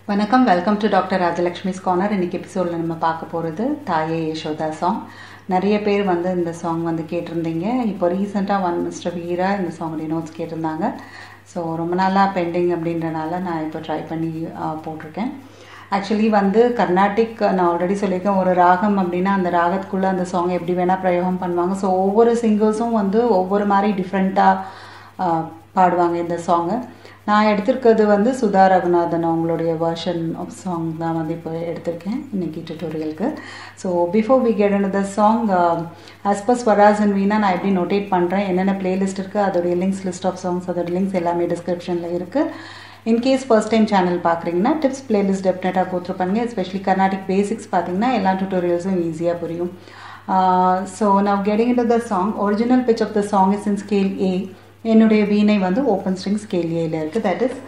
வணக்கம் welcome to doctor Rajalakshmi's corner இன்னைக்கு எபிசோடில் நம்ம பார்க்க போகிறது தாயே யசோதா சாங் நிறைய பேர் வந்து இந்த சாங் வந்து கேட்டிருந்தீங்க இப்போ ரீசெண்டாக ஒன் மிஸ்டர் வீரா இந்த சாங்குடைய நோட்ஸ் கேட்டிருந்தாங்க ஸோ ரொம்ப நாளாக பெண்டிங் அப்படின்றனால நான் இப்போ ட்ரை பண்ணி ஆ, போட்டிருக்கேன் ஆக்சுவலி வந்து கர்நாடிக் நான் ஆல்ரெடி சொல்லியிருக்கேன் ஒரு ராகம் அப்படின்னா அந்த ராகத்துக்குள்ளே அந்த சாங் எப்படி வேணால் பிரயோகம் பண்ணுவாங்க ஸோ ஒவ்வொரு சிங்கர்ஸும் வந்து ஒவ்வொரு மாதிரி டிஃப்ரெண்ட்டாக பாடுவாங்க இந்த சாங்கை நான் எடுத்திருக்கிறது வந்து சுதா ரகுநாதன் அவங்களுடைய வெர்ஷன் ஆஃப் சாங் தான் வந்து இப்போ எடுத்திருக்கேன் இன்னைக்கு டியூட்டோரியலுக்கு so before we get and the song as per ஸ்வராஜ் அண்ட் வீணா நான் எப்படி நோட்டேட் பண்ணுறேன் என்னென்ன பிளேலிஸ்ட் இருக்குது அதோடைய லிங்க்ஸ் லிஸ்ட் ஆஃப் சாங்ஸ் அதோட லிங்க்ஸ் எல்லாமே டிஸ்கிரிப்ஷனில் இருக்குது இன்கேஸ் ஃபர்ஸ்ட் டைம் சேனல் பார்க்குறீங்கன்னா டிப்ஸ் பிளேலிஸ்ட் டெஃபினட்டாக கோத்ரூ பண்ணுங்க எஸ்பெஷலி கர்நாடிக் பேசிக்ஸ் பார்த்தீங்கன்னா எல்லா டியூட்டோரியல்ஸும் ஈஸியாக புரியும் ஸோ நான் getting in the song original pitch of the song is in scale A என்னுடைய வீணை வந்து ஓப்பன் ஸ்ட்ரிங் ஸ்கேல் ஏல இருக்குது that is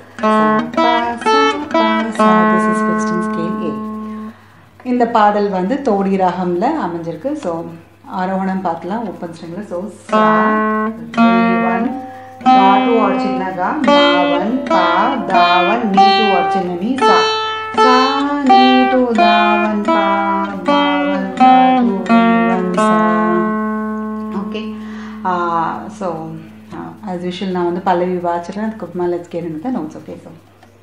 this is fixed in scale A இந்த பாடல் வந்து தோடி ராகம்ல அமைஞ்சிருக்கு ஸோ ஆரோகணம் பார்க்கலாம் ஓப்பன் ஸ்ட்ரிங்கில் ஸோ சா ஒன் गा टू और चिन्ह गा मावन पा दावन नी टू और चिन्ह नी सा सा नी टू दावन पा दावन पा टू वन सा ஓகே ஸோ ஆஸ் யூஷுவல் நான் வந்து பல்லவி வாச்சிடுறேன் அதுக்கப்புறமா let's get in the notes okay so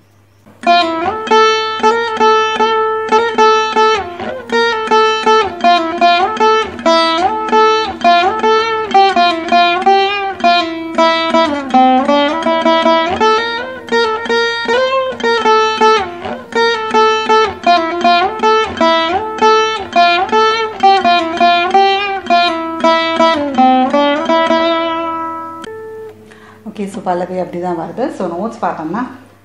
okay so பல்லவி அப்படி தான் வருது ஸோ நோட்ஸ் பார்த்தோம்னா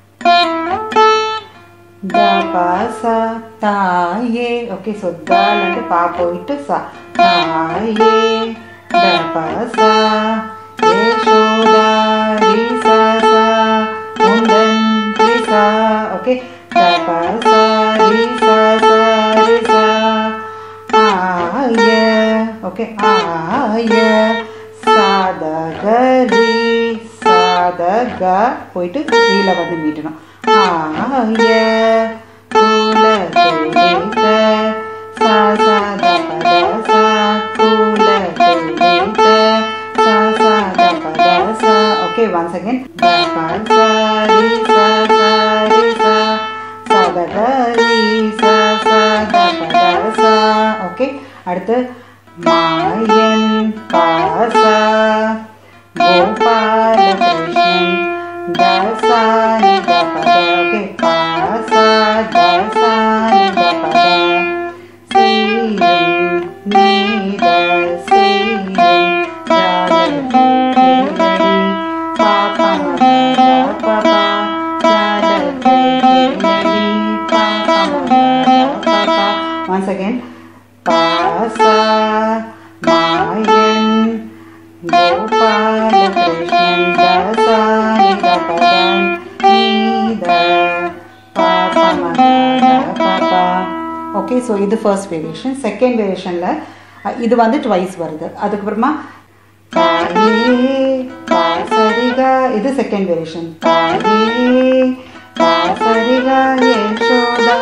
த ப ச தாயே ஓகே ஸோ தலன்ட்டு பா போயிட்டு ச தாயே த ப ச யசோதா ரி ச ச உந்தன் ரி ச ஓகே த ப ச ரி ச ச ரி ச ஆய ஓகே ஆய சாதகரி சாதக போயிட்டு கீழே வந்து மீட்டணும் ஆய குல துரித சா சாத பத சா குல துரித சா சாத பத சா ஓகே ஒன்ஸ் அகைன் த ப ச ரி ச ச ரி ச சாதகரி ச சாத பத சா ஓகே அடுத்து மாயன் பாசா கோபால கிருஷ்ணன் தசானி தபத ஓகே பாசா தசானி தபத சீரம் நீத சீரம் ஜாலதி பாபா பாபா ஜாலதி பாபா பாபா once again பாசா மாயன் கோபாலகிருஷ்ணன் தசானி தபதம் நீத பாபா பாபா ஓகே ஸோ இது ஃபர்ஸ்ட் வேரியேஷன் செகண்ட் வேரியேஷனில் இது வந்து ட்வைஸ் வருது அதுக்கப்புறமா தாயே பாசரிகா இது செகண்ட் வேரியேஷன் தாயே பாசரிகா யசோதா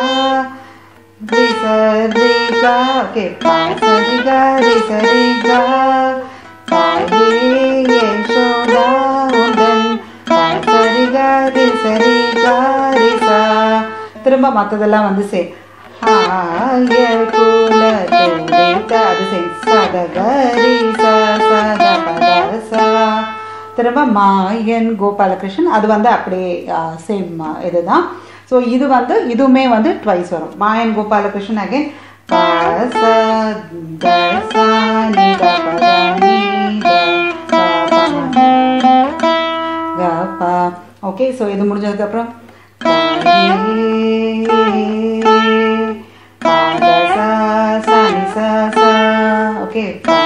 ரிசரிகா ஓகே பாசரிகா ரிசரிகா தாயே யசோதா உடன் பாசரிகா ரிசரிகா ரிசா திரும்ப மற்றதெல்லாம் வந்து சே ஆய குல துரித அது சே சதகரி ச சத பத சா திரும்ப மாயன் கோபாலகிருஷ்ணன் அது வந்து அப்படியே சேம் இதுதான் ஸோ இது வந்து இதுவுமே வந்து ட்வைஸ் வரும் மாயன் கோபாலகிருஷ்ணன் அகைன் பச தச நித பத நீத கபா ஓகே ஸோ இது முடிஞ்சதுக்கப்புறம் ஓகே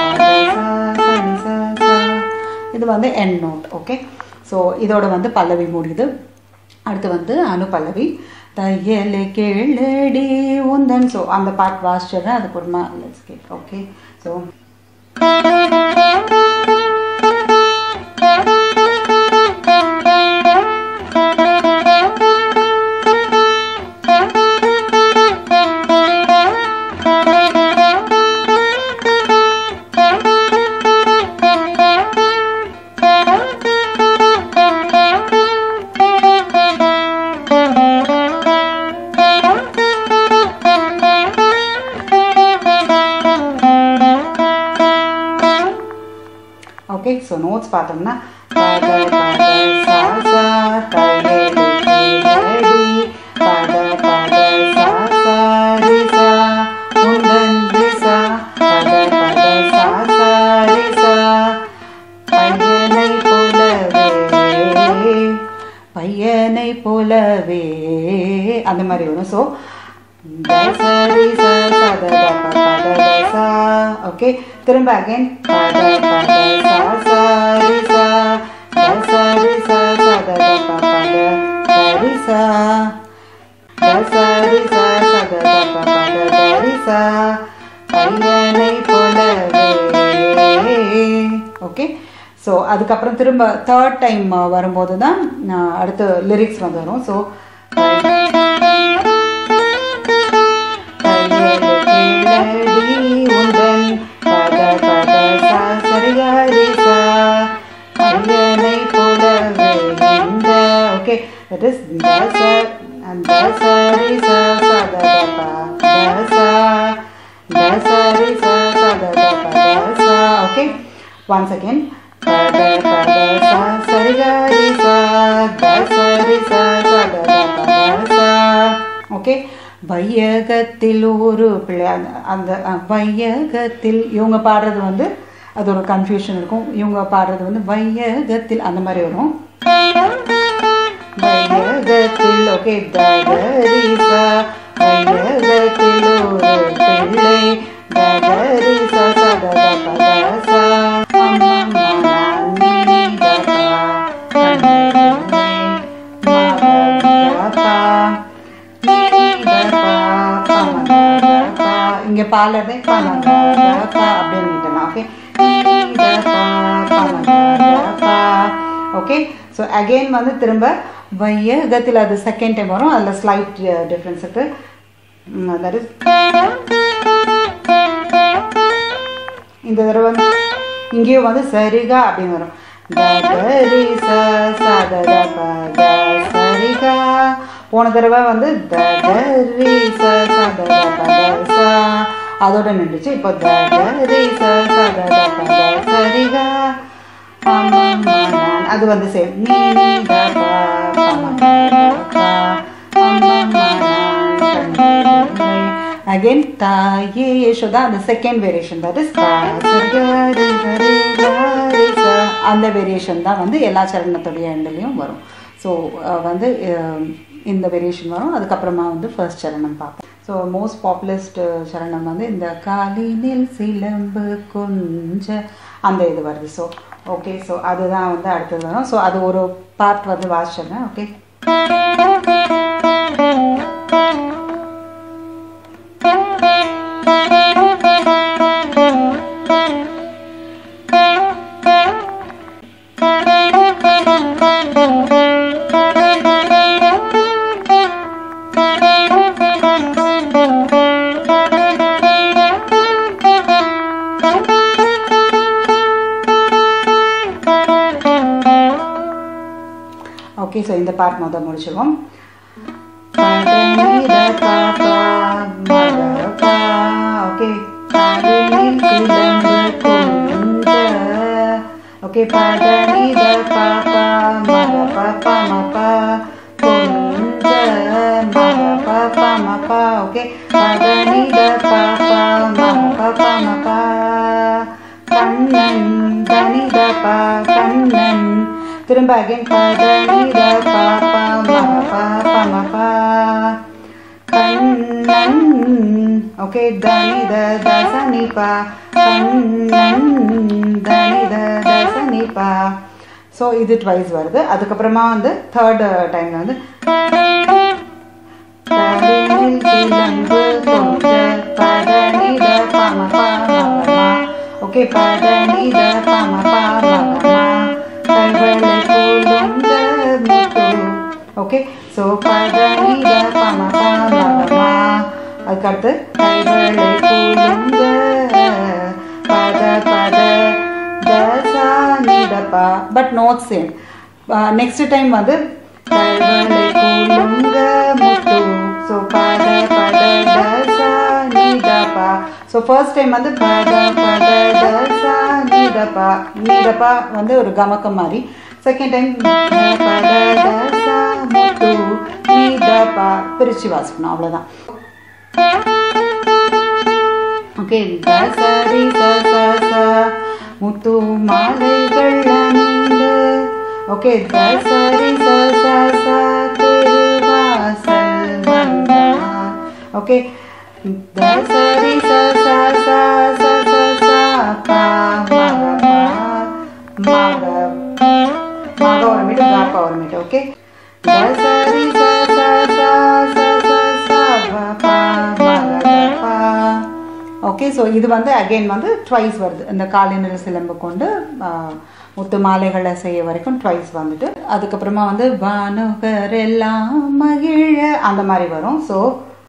இது வந்து என் நோட் ஓகே ஸோ இதோட வந்து பல்லவி முடியுது அடுத்து வந்து அனு பல்லவி தையல் கேளடி உந்தன் ஸோ அந்த பாட் வாசிச்சிடுறேன் அதுக்கப்புறமா let's get okay so notes பார்த்தோம்னா பத பத சா சா கையெழு கீழடி பத பத சா சா ரி சா உந்தன் ரி சா பத பத சா சா ரி சா பையனை போலவே பையனை போலவே அந்த மாதிரி வரும் ஸோ சரி சா ஓகே திரும்ப அகைன் பத பத சா சரி சா சரி சா சத பத சரி சா சரி சா சத பத சரி சா பையனை போலவே ஓகே ஸோ அதுக்கப்புறம் திரும்ப தேர்ட் டைம் வரும்போது தான் நான் அடுத்து லிரிக்ஸ் வந்து வரும் ஸோ ஓகே that is தச தச ரி ச ச த த ப தச தச ரி ச ச த த ப தச ஓகே once again பத பத ச சரி க ரி ச தச ரி ச ச த த ப தச ஓகே வையகத்தில் ஒரு பிள்ளை அந்த அந்த அஹ், வையகத்தில் இவங்க பாடுறது வந்து அது ஒரு கன்ஃபியூஷன் இருக்கும் இவங்க பாடுறது வந்து வையகத்தில் அந்த மாதிரி வரும் வையகத்தில் ஓகே தகரிச வையகத்தில் ஒரு பிள்ளை தகரிச சதத பதச அம்மம்மா நானி தபா கண்ணனை மகதபா இங்க பாலதே பமதபா அப்படின்னு விட்டலாம் ஓகே ஓகே ஸோ அகெயின் வந்து திரும்ப வையகத்தில் அது செகண்ட் டைம் வரும் அதில் ஸ்லைட் டிஃப்ரென்ஸ் இருக்கு தட் இஸ் இந்த தடவை வந்து இங்கேயும் வந்து சரிகா அப்படின்னு வரும் தரி ச சதத பத சரிகா போன தடவை வந்து தரி ச சதத பத ச அதோட நின்றுச்சு இப்போ தரி ச சதத பத சரிகா அம்மம்மா நான் அது வந்து சேம் நீ நீ த ப பம த த ப அம்மம்மா நான் கண்ணை அகைன் தாயே யசோதா அந்த செகண்ட் வேரியேஷன் தட் இஸ் அந்த வேரியேஷன் தான் வந்து எல்லா சரணத்துடைய எண்ட்லையும் வரும் ஸோ வந்து அஹ், இந்த வேரியேஷன் வரும் அதுக்கப்புறமா வந்து ஃபர்ஸ்ட் சரணம் பார்ப்போம் ஸோ மோஸ்ட் பாப்புலஸ்ட் சரணம் வந்து இந்த காலினில் சிலம்பு கொஞ்ச அந்த இது வருது ஸோ ஓகே ஸோ அதுதான் வந்து அடுத்தது வரும் ஸோ அது ஒரு பார்ட் வந்து வாசிச்சிடுறேன் ஓகே ஓகே ஸோ இந்த பார்ட் முதல் முடிச்சிருவோம் ஓகே ஓகே பத நித பாப்பா மத பாப்பா மப்பா கொஞ்ச மத பாப்பா மப்பா ஓகே பத நித பாப்பா மத பாப்பா மப்பா கண்ணன் தனித பா கண்ணன் திரும்ப அகைன் பத நித பாப்பா மத பாப்பா மப்பா கண்ணன் ஓகே தனித தசனிபா கண்ணன் தனித தசனிபா ஸோ இது ட்வைஸ் வருது அதுக்கப்புறமா வந்து தேர்ட் டைம்ல வந்து தனில் சிலம்பு கொஞ்ச பதனித பமபா மகமா ஓகே பதனித பமபா மகமா கைவளை கூலுங்க முத்து ஓகே ஸோ பதனித பமபா மகமா அதுக்கடுத்து கைவளை கூலுங்க பத பத தசா நிதப்பா but note same next time வந்து கைவளை கூலுங்க முத்து ஸோ பத பத தசா நிதப்பா ஸோ ஃபர்ஸ்ட் டைம் வந்து பத பத தசா நித நீதப்பா நீதப்பா வந்து ஒரு கமக்கம் மாதிரி செகண்ட் டைம் முத்து நீதப்பா பிரிச்சு வாசிக்கணும் அவ்வளோதான் ஓகே சரி ச ச ச முத்து மாலைகள் அணிந்து ஓகே சரி ச ச ச திருவாசல் வந்தார் ஓகே சரி ச ச ச ச ச ச பா மக பா மக மக ஒரு மீட்டு காப்பா ஒரு மீட்டு ஓகே சரி ச ச ச ச ச ச பா பா மக பா ஓகே ஸோ இது வந்து அகைன் வந்து ட்வைஸ் வருது இந்த காலினல் சிலம்பு கொண்டு ஆஹ், முத்து மாலைகளை செய்ய வரைக்கும் ட்வைஸ் வந்துட்டு அதுக்கப்புறமா வந்து வானுகர் எல்லாம் மகிழ அந்த மாதிரி வரும் ஸோ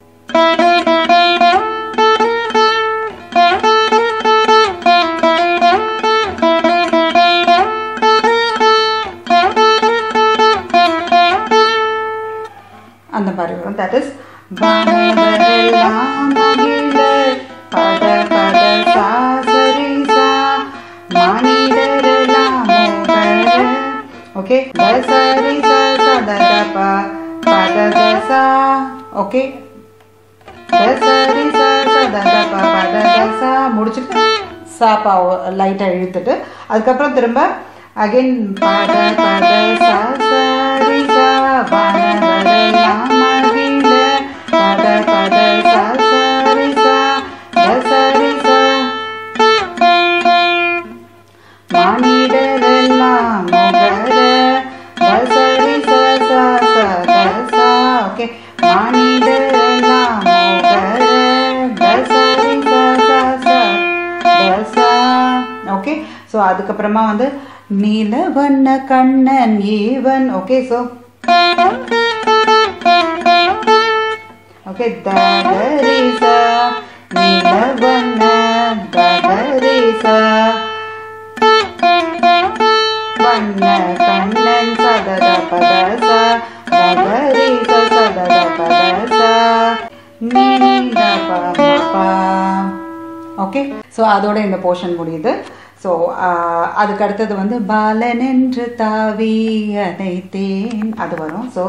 அந்த மாதிரி வரும் தட் இஸ் வானுகரெல்லாம் மகிழ பத பத சா சரி சா மானிடரெல்லாம் மோகர ஓகே த சரி ச ச த த ப பத த சா ஓகே த சரி ச ச த த ப பத த சா முடிச்சுட்டு சா பா லைட்டாக இழுத்துட்டு அதுக்கப்புறம் திரும்ப அகைன் பத பத சா சரி சா வானவரெல்லாம் மகிழ பத பத சா சரி சா த சரி சா மானிடரெல்லாம் முகர தசரி ச ச ச த சா ஓகே மானிடரெல்லாம் முகர தசரி ச ச ச த சா ஓகே ஸோ அதுக்கப்புறமா வந்து நீல வண்ண கண்ணன் ஏவன் ஓகே ஸோ ஓகே தகரிச நீல வண்ண தகரிச வண்ண கண்ணன் சதத பதச தகரிச சதத பதச நீல பமபா ஓகே ஸோ அதோட இந்த போர்ஷன் முடியுது ஸோ அதுக்கு அடுத்தது வந்து பாலன் என்று தாவி அனைத்தேன் அது வரும் ஸோ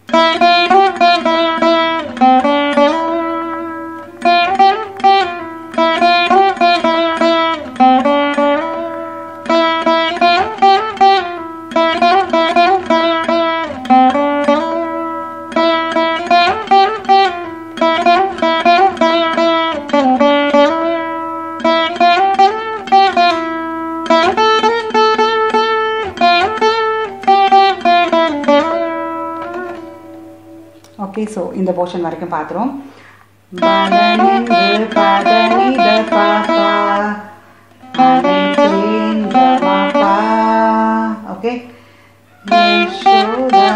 ஓகே ஸோ இந்த போர்ஷன் வரைக்கும் பார்த்துருவோம் பலனின்று பதனித பாப்பா அனைத்தேன் கமபா ஓகே யசோதா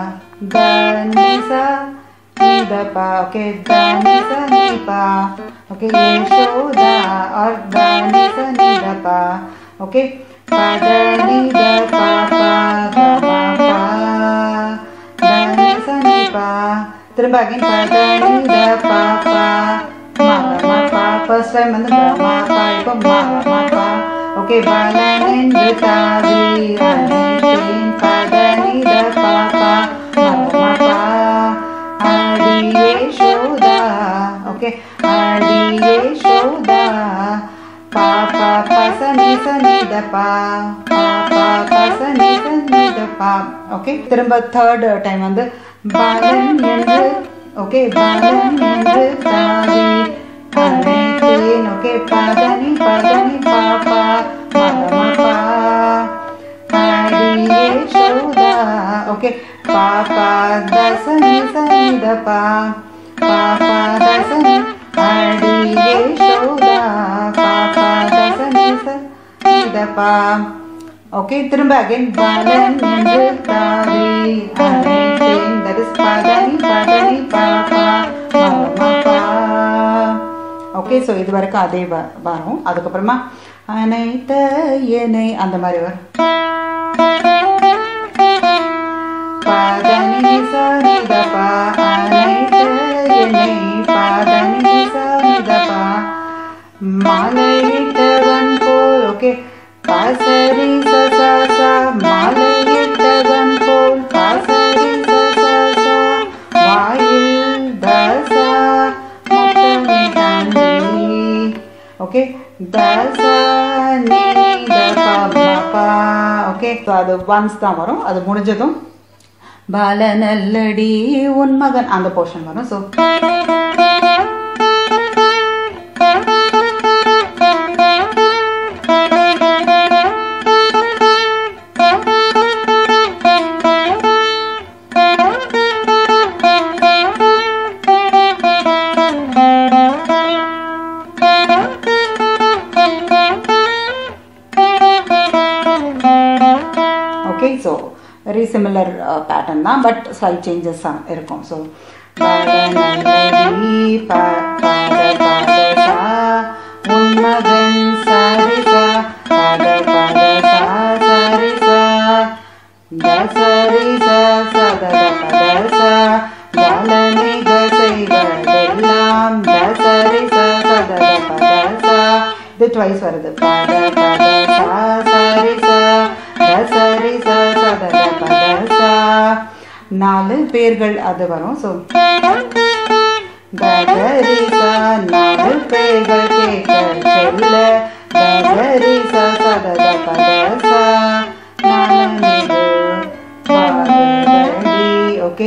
தனிசா நிதபா ஓகே தனிசா நிபா ஓகே யசோதா और தனிசா நிதபா ஓகே பதனித பாப்பா கமபா தனிசா நிபா திரும்ப அகைன் பதனித பாப்பா மகமபா ஃபர்ஸ்ட் டைம் வந்து கமபா இப்போ மகமபா ஓகே பலன் என்று தாவி அனைத்தேன் பதனித பாப்பா மகமபா அடியே சோதா ஓகே அடியே சோதா பாப்பா பசனி சனிதப்பா பாப்பா பசனி சனிதப்பா ஓகே திரும்ப தேர்ட் டைம் வந்து பலன் என்று ஓகே பலன் என்று தாவி அனைத்தேன் ஓகே பதனி பதனி பாப்பா மகமப்பா அடியே சோதா ஓகே பாப்பா தசனி சனிதப்பா பாப்பா தசனி அடியே சோதா பாப்பா தசனி சனிதப்பா ஓகே திரும்ப அகைன் பலன் என்று தாவி அனைத்தேன் தட் இஸ் பதனி பதனி பாப்பா மகமப்பா ஓகே ஸோ இது வரைக்கும் அதே வ- வரும் அதுக்கப்புறமா அனைத்த என்னை அந்த மாதிரி வரும் பதனி சரிதப்பா அனைத்த என்னை பதனி சரிதப்பா மாலையிட்டவன் போல் ஓகே பா ஓகே தச நீ த ப ம ப ஓகே ஸோ அது ஒன்ஸ் தான் வரும் அது முடிஞ்சதும் பால நல்லடி உன் மகன் அந்த போர்ஷன் வரும் so okay so very similar pattern தான் பட் ஸ்லைட் சேஞ்சஸ் தான் இருக்கும் ஸோ உன்மகன் சரிசா பத பத சா சரிசா தசரிசா சதத பதசா ஜலமிக செய்வதெல்லாம் தசரிசா சதத பதசா இது ட்வைஸ் வருது பத பத சா சரிசா தசரிசா சதத பதசா நாலு பேர்கள் அது வரும் ஸோ ககரிசா நாலு பேர்கள் கேட்க சொல்ல ககரிசா சதத பதசா நாலமிகு பாதடி okay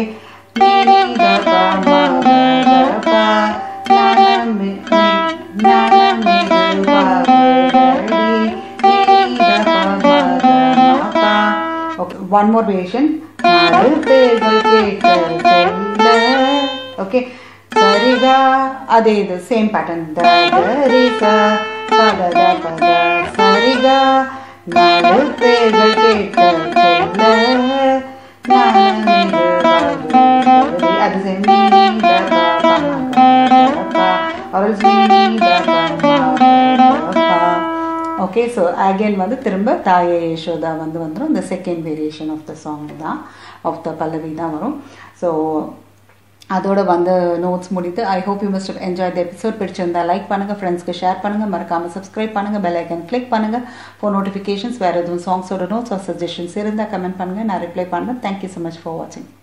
Okay, one more variation. நாலு பேர்கள் கேட்க சொல்ல ஓகே சரிகா அதே இது சேம் பேட்டர்ன் தரிசா பதத பத சரிகா நாலு பேர்கள் கேட்க சொல்ல நாலமிகு பாதடி அது சேம் நீ த ப ம க ப or else நீ த ப ம க ப ஓகே ஸோ அகைன் வந்து திரும்ப தாயே யசோதா வந்து வந்துடும் இந்த second variation of the song தான் ஆஃப் த பல்லவி தான் வரும் ஸோ அதோட வந்து நோட்ஸ் முடித்து I hope you must enjoy the episode பிடிச்சிருந்தா லைக் பண்ணுங்கள் ஃப்ரெண்ட்ஸ்க்கு ஷேர் பண்ணுங்கள் மறக்காமல் சப்ஸ்கிரைப் பண்ணுங்கள் பெல் ஐக்கன் கிளிக் பண்ணுங்கள் ஃபோர் நோட்டிஃபிகேஷன்ஸ் வேறு எதுவும் சாங்ஸோட நோட்ஸ் ஆர் சஜஷன்ஸ் இருந்தால் கமெண்ட் பண்ணுங்கள் நான் ரிப்ளை பண்ணுறேன் தேங்க்யூ ஸோ மச் ஃபார் வாட்சிங்